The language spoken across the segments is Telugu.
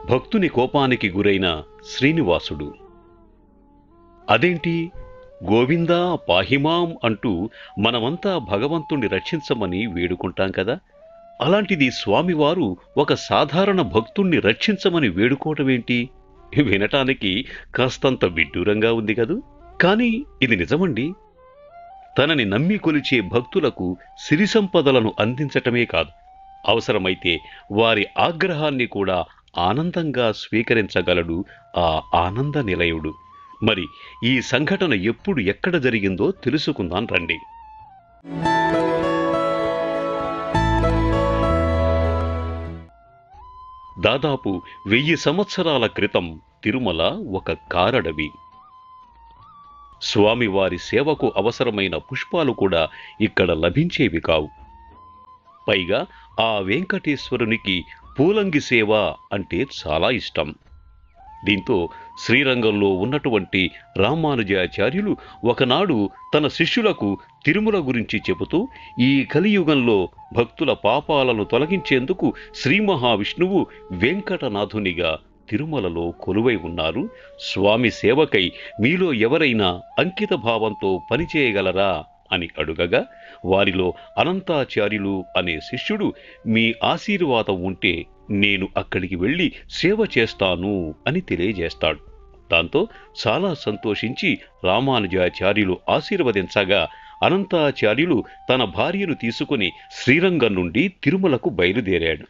భక్తుని కోపానికి గురైన శ్రీనివాసుడు అదేంటి గోవిందా పాహిమాం అంటూ మనమంతా భగవంతుణ్ణి రక్షించమని వేడుకుంటాం కదా అలాంటిది స్వామివారు ఒక సాధారణ భక్తుణ్ణి రక్షించమని వేడుకోవటమేంటి వినటానికి కాస్తంత విడ్డూరంగా ఉంది కదూ కానీ ఇది నిజమండి తనని నమ్మి కొలిచే భక్తులకు సిరి సంపదలను అందించటమే కాదు అవసరమైతే వారి ఆగ్రహాన్ని కూడా ఆనందంగా స్వీకరించగలడు ఆ ఆనంద నిలయుడు మరి ఈ సంఘటన ఎప్పుడు ఎక్కడ జరిగిందో తెలుసుకుందాం రండి దాదాపు వెయ్యి సంవత్సరాల క్రితం తిరుమల ఒక కారడవి స్వామివారి సేవకు అవసరమైన పుష్పాలు కూడా ఇక్కడ లభించేవి కావు పైగా ఆ వెంకటేశ్వరునికి పూలంగి సేవ అంటే చాలా ఇష్టం దీంతో శ్రీరంగంలో ఉన్నటువంటి రామానుజాచార్యులు ఒకనాడు తన శిష్యులకు తిరుమల గురించి చెబుతూ ఈ కలియుగంలో భక్తుల పాపాలను తొలగించేందుకు శ్రీ మహావిష్ణువు వెంకటనాథునిగా తిరుమలలో కొలువై ఉన్నారు స్వామి సేవకై మీలో ఎవరైనా అంకిత భావంతో పనిచేయగలరా అని అడుగగా వారిలో అనంతాచార్యులు అనే శిష్యుడు మీ ఆశీర్వాదం ఉంటే నేను అక్కడికి వెళ్ళి సేవ చేస్తాను అని తెలియజేస్తాడు దాంతో చాలా సంతోషించి రామానుజాచార్యులు ఆశీర్వదించగా అనంతాచార్యులు తన భార్యను తీసుకుని శ్రీరంగం నుండి తిరుమలకు బయలుదేరాడు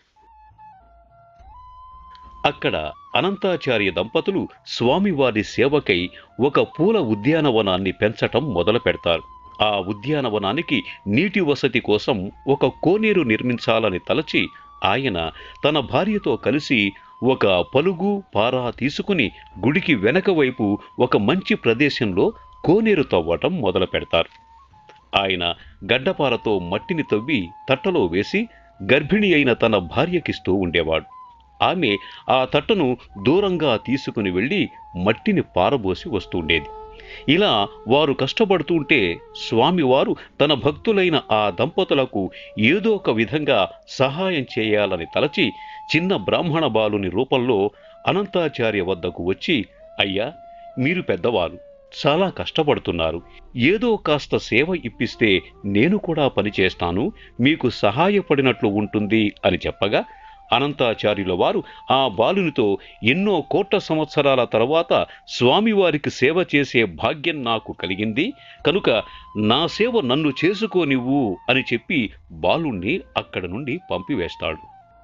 అక్కడ అనంతాచార్య దంపతులు స్వామివారి సేవకై ఒక పూల ఉద్యానవనాన్ని పెంచటం మొదలు పెడతారు ఆ ఉద్యానవనానికి నీటి వసతి కోసం ఒక కోనేరు నిర్మించాలని తలచి ఆయన తన భార్యతో కలిసి ఒక పలుగు పారా తీసుకుని గుడికి వెనక వైపు ఒక మంచి ప్రదేశంలో కోనేరు తవ్వటం మొదలు పెడతారు ఆయన గడ్డపారతో మట్టిని తవ్వి తట్టలో వేసి గర్భిణి అయిన తన భార్యకిస్తూ ఉండేవాడు ఆమె ఆ తట్టను దూరంగా తీసుకుని వెళ్ళి మట్టిని పారబోసి వస్తుండేది ఇలా వారు కష్టపడుతుంటే స్వామివారు తన భక్తులైన ఆ దంపతులకు ఏదో ఒక విధంగా సహాయం చేయాలని తలచి చిన్న బ్రాహ్మణ బాలుని రూపంలో అనంతాచార్య వద్దకు వచ్చి అయ్యా మీరు పెద్దవారు చాలా కష్టపడుతున్నారు ఏదో కాస్త సేవ ఇప్పిస్తే నేను కూడా పనిచేస్తాను మీకు సహాయపడినట్లు ఉంటుంది అని చెప్పగా అనంతాచార్యుల వారు ఆ బాలునితో ఎన్నో కోట్ల సంవత్సరాల తర్వాత స్వామివారికి సేవ చేసే భాగ్యం నాకు కలిగింది కనుక నా సేవ నన్ను చేసుకోనివ్వు అని చెప్పి బాలుణ్ణి అక్కడ నుండి పంపివేస్తాడు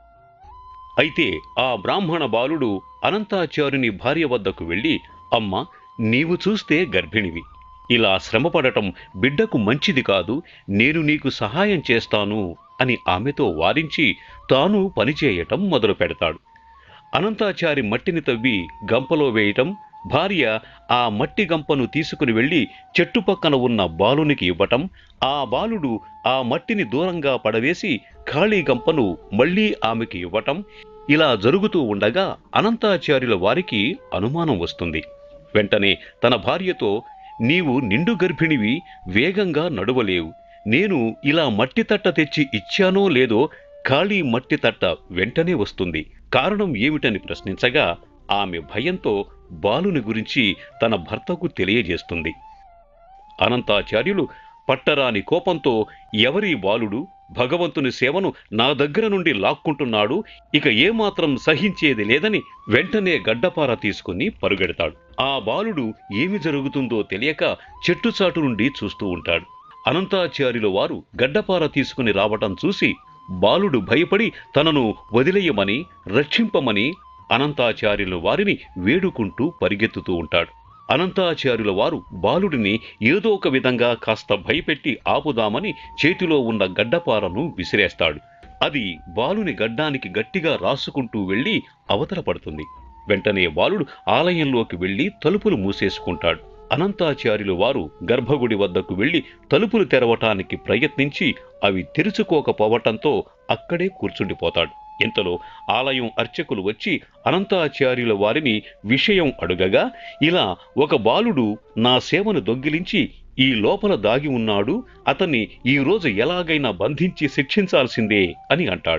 అయితే ఆ బ్రాహ్మణ బాలుడు అనంతాచార్యుని భార్య వద్దకు వెళ్ళి అమ్మ నీవు చూస్తే గర్భిణివి ఇలా శ్రమపడటం బిడ్డకు మంచిది కాదు నేను నీకు సహాయం చేస్తాను అని ఆమెతో వారించి తాను పనిచేయటం మొదలు పెడతాడు అనంతాచారి మట్టిని తవ్వి గంపలో వేయటం భార్య ఆ మట్టి గంపను తీసుకుని వెళ్ళి చెట్టు పక్కన ఉన్న బాలునికి ఇవ్వటం ఆ బాలుడు ఆ మట్టిని దూరంగా పడవేసి ఖాళీ గంపను మళ్ళీ ఆమెకి ఇవ్వటం ఇలా జరుగుతూ ఉండగా అనంతాచార్యుల వారికి అనుమానం వస్తుంది వెంటనే తన భార్యతో నీవు నిండు గర్భిణివి వేగంగా నడువలేవు నేను ఇలా మట్టి తట్ట తెచ్చి ఇచ్చానో లేదో ఖాళీ మట్టి తట్ట వెంటనే వస్తుంది కారణం ఏమిటని ప్రశ్నించగా ఆమె భయంతో బాలుని గురించి తన భర్తకు తెలియజేస్తుంది అనంతాచార్యులు పట్టరాని కోపంతో ఎవరి బాలుడు భగవంతుని సేవను నా దగ్గర నుండి లాక్కుంటున్నాడు ఇక ఏమాత్రం సహించేది లేదని వెంటనే గడ్డపార తీసుకుని పరుగెడతాడు ఆ బాలుడు ఏమి జరుగుతుందో తెలియక చెట్టుచాటు నుండి చూస్తూ ఉంటాడు అనంతాచార్యుల వారు గడ్డపార తీసుకుని రావటం చూసి బాలుడు భయపడి తనను వదిలేయమని రక్షింపమని అనంతాచార్యుల వారిని వేడుకుంటూ పరిగెత్తుతూ ఉంటాడు అనంతాచార్యుల వారు బాలుడిని ఏదో ఒక విధంగా కాస్త భయపెట్టి ఆపుదామని చేతిలో ఉన్న గడ్డపారను విసిరేస్తాడు అది బాలుని గడ్డానికి గట్టిగా రాసుకుంటూ వెళ్ళి అవతల పడుతుంది వెంటనే బాలుడు ఆలయంలోకి వెళ్ళి తలుపులు మూసేసుకుంటాడు అనంతాచార్యులు వారు గర్భగుడి వద్దకు వెళ్లి తలుపులు తెరవటానికి ప్రయత్నించి అవి తెరుచుకోకపోవటంతో అక్కడే కూర్చుండిపోతాడు ఇంతలో ఆలయం అర్చకులు వచ్చి అనంతాచార్యుల వారిని విషయం అడుగగా ఇలా ఒక బాలుడు నా సేవను దొంగిలించి ఈ లోపల దాగి ఉన్నాడు అతన్ని ఈ రోజు ఎలాగైనా బంధించి శిక్షించాల్సిందే అని అంటాడు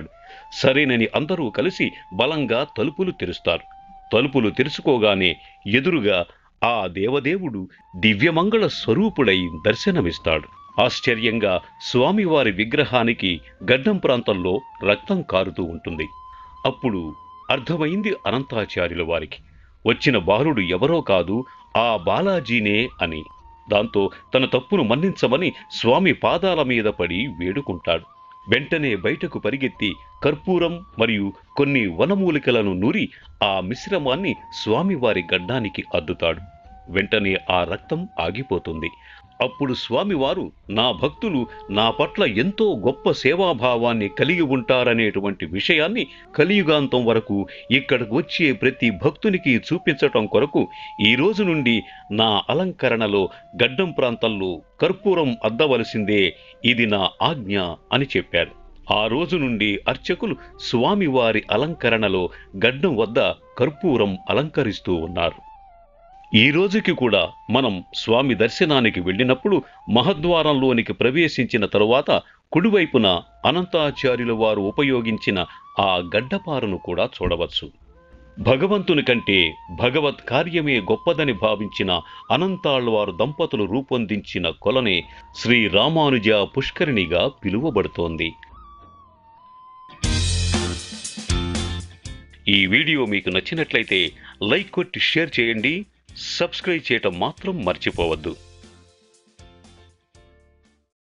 సరేనని అందరూ కలిసి బలంగా తలుపులు తెరుస్తారు తలుపులు తెరుచుకోగానే ఎదురుగా ఆ దేవదేవుడు దివ్యమంగళ స్వరూపుడై దర్శనమిస్తాడు ఆశ్చర్యంగా స్వామివారి విగ్రహానికి గడ్డం ప్రాంతంలో రక్తం కారుతూ ఉంటుంది అప్పుడు అర్థమైంది అనంతాచార్యుల వారికి వచ్చిన బాలుడు ఎవరో కాదు ఆ బాలాజీనే అని దాంతో తన తప్పును మన్నించమని స్వామి పాదాల మీద పడి వేడుకుంటాడు వెంటనే బయటకు పరిగెత్తి కర్పూరం మరియు కొన్ని వనమూలికలను నూరి ఆ మిశ్రమాన్ని స్వామివారి గడ్డానికి అద్దుతాడు వెంటనే ఆ రక్తం ఆగిపోతుంది అప్పుడు స్వామివారు నా భక్తులు నా పట్ల ఎంతో గొప్ప సేవాభావాన్ని కలిగి ఉంటారనేటువంటి విషయాన్ని కలియుగాంతం వరకు ఇక్కడికి వచ్చే ప్రతి భక్తునికి చూపించటం కొరకు ఈ రోజు నుండి నా అలంకరణలో గడ్డం ప్రాంతంలో కర్పూరం అద్దవలసిందే ఇది నా ఆజ్ఞ అని చెప్పారు ఆ రోజు నుండి అర్చకులు స్వామివారి అలంకరణలో గడ్డం వద్ద కర్పూరం అలంకరిస్తూ ఉన్నారు ఈ రోజుకి కూడా మనం స్వామి దర్శనానికి వెళ్ళినప్పుడు మహద్వారంలోనికి ప్రవేశించిన తరువాత కుడివైపున అనంతాచార్యుల వారు ఉపయోగించిన ఆ గడ్డపారను కూడా చూడవచ్చు భగవంతుని కంటే భగవత్ కార్యమే గొప్పదని భావించిన అనంతాళ్వారు దంపతులు రూపొందించిన కొలనే శ్రీ రామానుజ పుష్కరిణిగా పిలువబడుతోంది ఈ వీడియో మీకు నచ్చినట్లయితే లైక్ కొట్టి షేర్ చేయండి సబ్స్క్రైబ్ చేయటం మాత్రం మర్చిపోవద్దు